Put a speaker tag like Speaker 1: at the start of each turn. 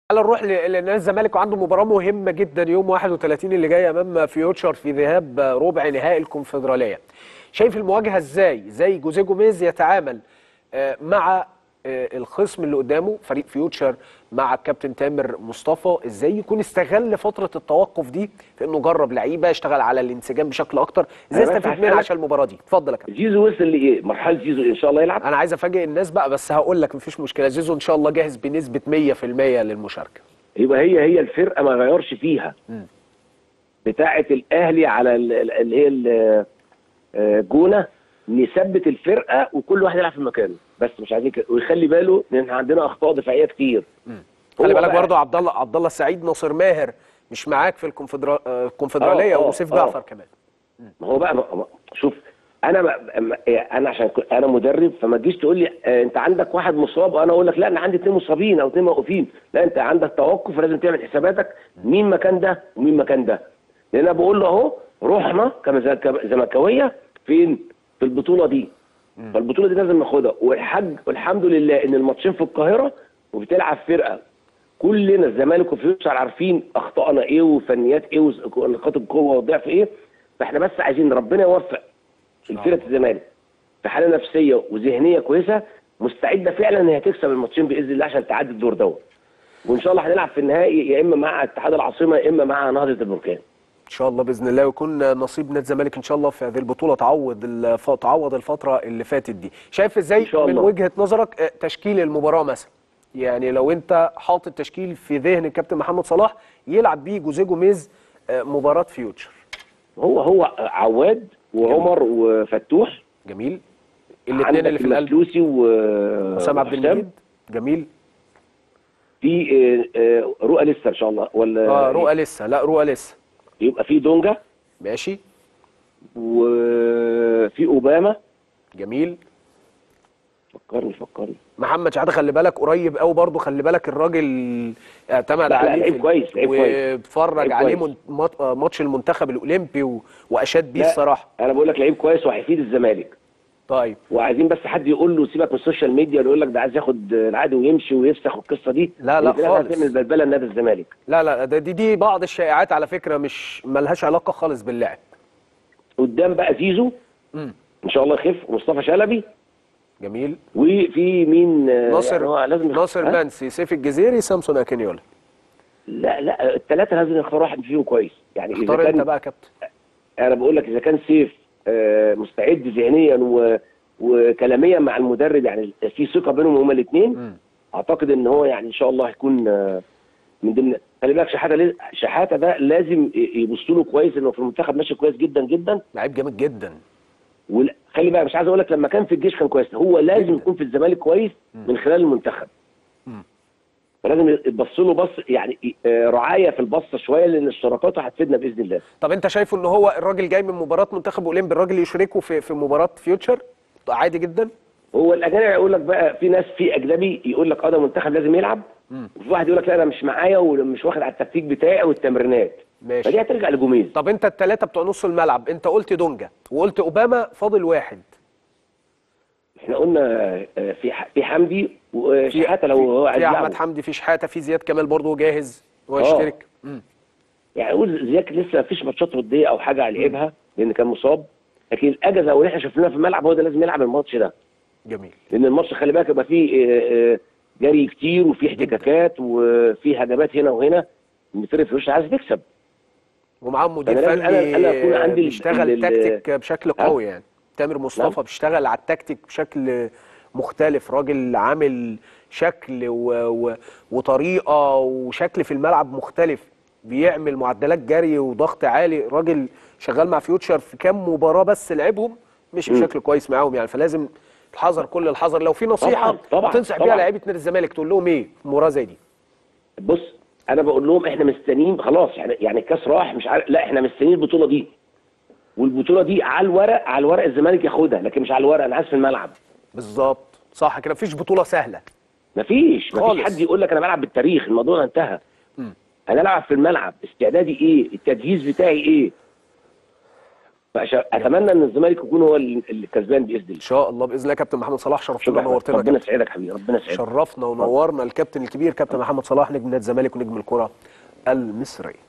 Speaker 1: تعال نروح ل- لنادي الزمالك وعنده مباراه مهمه جدا يوم 31 اللي جاي امام فيوتشر في ذهاب ربع نهائي الكونفدراليه شايف المواجهه ازاي ازاي جوزيه جوميز يتعامل آه، مع آه، الخصم اللي قدامه فريق فيوتشر مع الكابتن تامر مصطفى ازاي يكون استغل فتره التوقف دي في انه جرب لعيبه اشتغل على الانسجام بشكل اكتر ازاي
Speaker 2: أنا بس
Speaker 1: استفيد منها
Speaker 2: هسألك-
Speaker 1: عشان المباراه دي اتفضل يا كابتن
Speaker 2: زيزو وصل لايه؟ مرحله زيزو ان شاء الله يلعب
Speaker 1: انا عايز افاجئ الناس بقى بس هقول لك مفيش مشكله زيزو ان شاء الله جاهز بنسبه 100% للمشاركه
Speaker 2: يبقى هي هي الفرقه ما غيرش فيها بتاعه الاهلي على ال- ال- اللي هي ال- آه، جونه نثبت الفرقه وكل واحد يلعب في مكانه بس مش عايزين كده ويخلي باله ان احنا عندنا اخطاء دفاعيه كتير
Speaker 1: خلي
Speaker 2: هو
Speaker 1: بالك
Speaker 2: بقى-
Speaker 1: برضه عبد الله عبد الله السعيد ناصر ماهر مش معاك في الكونفدرا- آه، الكونفدراليه
Speaker 2: آه، آه،
Speaker 1: ويوسف
Speaker 2: آه.
Speaker 1: جعفر كمان
Speaker 2: ما هو بقى ما- ما- شوف انا ما ما- انا عشان ك- انا مدرب فما تجيش تقول لي آه، انت عندك واحد مصاب وانا اقول لك لا انا عندي اثنين مصابين او اثنين موقوفين لا انت عندك توقف ولازم تعمل حساباتك مين مكان ده ومين مكان ده لان انا بقول له اهو روحنا كمز- كزملكاويه فين في البطوله دي فالبطوله دي لازم ناخدها والحج والحمد لله ان الماتشين في القاهره وبتلعب فرقه كلنا الزمالك وفيوتشر عارفين اخطائنا ايه وفنيات ايه ونقاط القوه والضعف ايه فاحنا بس عايزين ربنا يوفق فرقه الزمالك في حاله نفسيه وذهنيه كويسه مستعده فعلا ان هي تكسب الماتشين باذن الله عشان تعدي الدور دوت وان شاء الله هنلعب في النهائي يا اما مع اتحاد العاصمه يا اما مع نهضه البركان
Speaker 1: ان شاء الله باذن الله ويكون نصيب نادي الزمالك ان شاء الله في هذه البطوله تعوض الف... تعوض الفتره اللي فاتت دي شايف ازاي
Speaker 2: إن شاء
Speaker 1: من
Speaker 2: الله.
Speaker 1: وجهه نظرك آه، تشكيل المباراه مثلا يعني لو انت حاطط تشكيل في ذهن الكابتن محمد صلاح يلعب بيه جوزيه جوميز آه، مباراه فيوتشر
Speaker 2: هو هو عواد وعمر وفتوح
Speaker 1: جميل الاثنين اللي
Speaker 2: عندك
Speaker 1: في القلب
Speaker 2: المسلوسي و
Speaker 1: حسام عبد
Speaker 2: وحسام.
Speaker 1: المجيد جميل
Speaker 2: في آه، آه، رؤى لسه ان شاء الله ولا
Speaker 1: اه رؤى لسه لا رؤى لسه
Speaker 2: يبقى في دونجا
Speaker 1: ماشي
Speaker 2: وفي اوباما
Speaker 1: جميل
Speaker 2: فكرني فكرني
Speaker 1: محمد شحاته خلي بالك قريب قوي برضه خلي بالك الراجل اعتمد
Speaker 2: لا، لا،
Speaker 1: عليه
Speaker 2: لعيب
Speaker 1: في-
Speaker 2: كويس، لعيب كويس.
Speaker 1: واتفرج
Speaker 2: لعيب
Speaker 1: عليه
Speaker 2: كويس.
Speaker 1: من- مات- آه، ماتش المنتخب الاولمبي و... واشاد بيه
Speaker 2: لا،
Speaker 1: الصراحه
Speaker 2: انا بقول لك لعيب كويس وهيفيد الزمالك
Speaker 1: طيب
Speaker 2: وعايزين بس حد يقول له سيبك من السوشيال ميديا اللي يقول لك ده عايز ياخد العقد ويمشي ويفسخ القصه دي
Speaker 1: لا، لا،
Speaker 2: لأن ده
Speaker 1: خالص.
Speaker 2: هتعمل بلبله لنادي الزمالك
Speaker 1: لا لا ده دي دي بعض الشائعات على فكره مش ملهاش علاقه خالص باللعب
Speaker 2: قدام بقى زيزو
Speaker 1: مم.
Speaker 2: ان شاء الله يخف ومصطفى شلبي
Speaker 1: جميل
Speaker 2: وفي مين آه،
Speaker 1: ناصر
Speaker 2: يعني هو لازم يخ-
Speaker 1: ناصر
Speaker 2: ها؟
Speaker 1: منسي سيف الجزيري سامسون اكينيولا
Speaker 2: لا لا الثلاثه لازم يختار واحد فيهم كويس يعني اذا
Speaker 1: اختار انت
Speaker 2: كان
Speaker 1: بقى يا كابتن
Speaker 2: انا بقول لك اذا كان سيف آه، مستعد ذهنيا و... وكلاميا مع المدرب يعني في ثقه بينهم هما الاثنين
Speaker 1: مم.
Speaker 2: اعتقد ان هو يعني ان شاء الله هيكون آه، من ضمن خلي بالك شحاته لز- شحاته ده لازم ي- يبصوا له كويس انه في المنتخب ماشي كويس جدا جدا
Speaker 1: لعيب جامد جدا
Speaker 2: وخلي بالك مش عايز اقول لك لما كان في الجيش كان كويس هو لازم
Speaker 1: جداً.
Speaker 2: يكون في الزمالك كويس من خلال المنتخب
Speaker 1: مم.
Speaker 2: فلازم يبص له بص يعني آه، رعايه في البصه شويه لان اشتراكاته هتفيدنا باذن الله
Speaker 1: طب انت شايفه ان هو الراجل جاي من مباراه منتخب اولمبي الراجل يشركه في في مباراه فيوتشر عادي جدا
Speaker 2: هو الاجانب يقول لك بقى في ناس في اجنبي يقول لك اه ده منتخب لازم يلعب وفي واحد يقول لك لا انا مش معايا ومش واخد على التكتيك بتاعي والتمرينات
Speaker 1: ماشي
Speaker 2: فدي هترجع لجوميز
Speaker 1: طب انت الثلاثه بتوع نص الملعب انت قلت دونجا وقلت اوباما فاضل واحد
Speaker 2: احنا قلنا آه، في ح- في حمدي وشحاته لو هو عايز
Speaker 1: في احمد
Speaker 2: يلعبه.
Speaker 1: حمدي في شحاته في زياد كمال برضه جاهز هو
Speaker 2: اه.
Speaker 1: يشترك مم.
Speaker 2: يعني اقول زياد لسه ما فيش ماتشات وديه او حاجه لعبها لان كان مصاب لكن الاجازه واللي احنا شفناه في الملعب هو ده لازم يلعب الماتش ده
Speaker 1: جميل
Speaker 2: لان الماتش خلي بالك يبقى فيه آه، آه، جري كتير وفي احتكاكات وفي هجمات هنا وهنا ان فرقه فلوس عايزه تكسب
Speaker 1: ومعاهم مدير
Speaker 2: فأنا لازم-
Speaker 1: فني
Speaker 2: أنا- أنا أكون عندي ال-
Speaker 1: بيشتغل
Speaker 2: ال-
Speaker 1: التكتيك بشكل
Speaker 2: ها؟
Speaker 1: قوي يعني تامر مصطفى
Speaker 2: نعم.
Speaker 1: بيشتغل على التكتيك بشكل مختلف راجل عامل شكل و... و... وطريقه وشكل في الملعب مختلف بيعمل معدلات جري وضغط عالي راجل شغال مع فيوتشر في كام مباراه بس لعبهم مشي
Speaker 2: مم.
Speaker 1: بشكل كويس معاهم يعني فلازم الحذر كل الحذر لو في نصيحه
Speaker 2: طبعاً، طبعاً،
Speaker 1: تنصح بيها
Speaker 2: طبعاً.
Speaker 1: لعيبه نادي الزمالك تقول لهم ايه في مباراه زي دي
Speaker 2: بص انا بقول لهم احنا مستنيين خلاص يعني يعني الكاس راح مش عارف لا احنا مستنيين البطوله دي والبطوله دي على الورق على الورق الزمالك ياخدها لكن مش على الورق انا عايز في الملعب
Speaker 1: بالظبط صح كده مفيش بطوله سهله
Speaker 2: مفيش
Speaker 1: خالص.
Speaker 2: مفيش حد يقول لك انا بلعب بالتاريخ الموضوع انتهى
Speaker 1: مم.
Speaker 2: انا العب في الملعب استعدادي ايه التجهيز بتاعي ايه فاتمنى ان الزمالك يكون هو اللي اللي كسبان باذن الله
Speaker 1: ان شاء الله باذن الله كابتن محمد صلاح شرفتنا
Speaker 2: شكرا
Speaker 1: ونورتنا
Speaker 2: ربنا
Speaker 1: كابتن.
Speaker 2: يسعدك حبيبي ربنا يسعدك
Speaker 1: شرفنا ونورنا الكابتن الكبير كابتن محمد صلاح نجم نادي الزمالك ونجم الكره المصريه